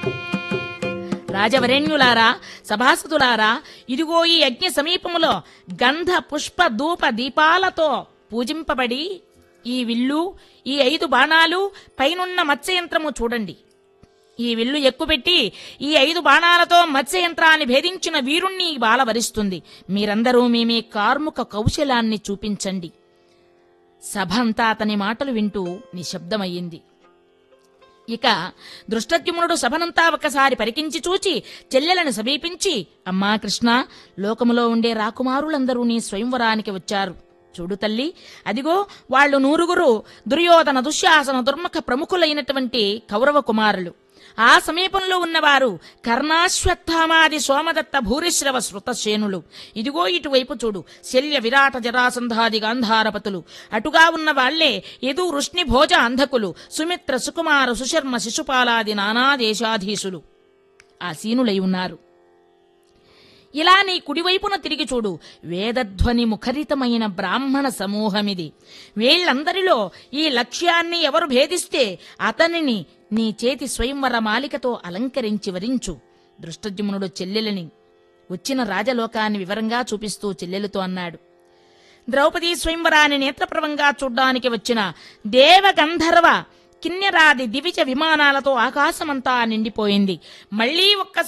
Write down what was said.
రాజవరేణ్యులారా సభాసదులారా ఇదిగో ఈ యజ్ఞ సమీపములో గంధ పుష్ప ధూప దీపాలతో పూజింపబడి ఈ విల్లు ఈ ఐదు బాణాలు పైనున్న మత్స్యయంత్రము చూడండి ఈ విల్లు ఎక్కుపెట్టి ఈ ఐదు బాణాలతో మత్స్యయంత్రాన్ని భేదించిన వీరుణ్ణి ఈ బాల వరిస్తుంది మీరందరూ మీ మీ కార్ముక కౌశలాన్ని చూపించండి సభంతా అతని మాటలు వింటూ నిశ్శబ్దమయ్యింది ఇక దృష్టద్యుమ్నుడు సభనంతా ఒకసారి పరికించి చూచి చెల్లెలను సమీపించి అమ్మా కృష్ణ లోకములో ఉండే రాకుమారులందరూ నీ స్వయంవరానికి వచ్చారు చూడు తల్లి అదిగో వాళ్ళు నూరుగురు దుర్యోధన దుశ్శాసన దుర్ముఖ ప్రముఖులైనటువంటి కౌరవ కుమారులు ఆ సమీపంలో ఉన్నవారు కర్ణాశ్వత్థామాది సోమదత్త భూరిశ్రవ శృతసేనులు ఇదిగో ఇటువైపు చూడు శల్య విరాట జరాసంధాది గాంధారపతులు అటుగా ఉన్న వాళ్లే యదు వృష్ణి భోజ అంధకులు సుమిత్ర సుకుమార సుశర్మ శిశుపాలాది నానా దేశాధీశులు ఆసీనులై ఉన్నారు ఇలా నీ కుడివైపున తిరిగి చూడు వేదధ్వని ముఖరితమైన బ్రాహ్మణ సమూహమిది వీళ్ళందరిలో ఈ లక్ష్యాన్ని ఎవరు భేదిస్తే అతనిని నీ చేతి స్వయంవర మాలికతో అలంకరించి వరించు దృష్టజ్యుమ్నుడు చెల్లెలని వచ్చిన రాజలోకాన్ని వివరంగా చూపిస్తూ చెల్లెలతో అన్నాడు ద్రౌపదీ స్వయంవరాన్ని నేత్రప్రవంగా చూడ్డానికి వచ్చిన దేవగంధర్వ కిన్నెరాది దివిజ విమానాలతో ఆకాశమంతా నిండిపోయింది మళ్లీ ఒక్క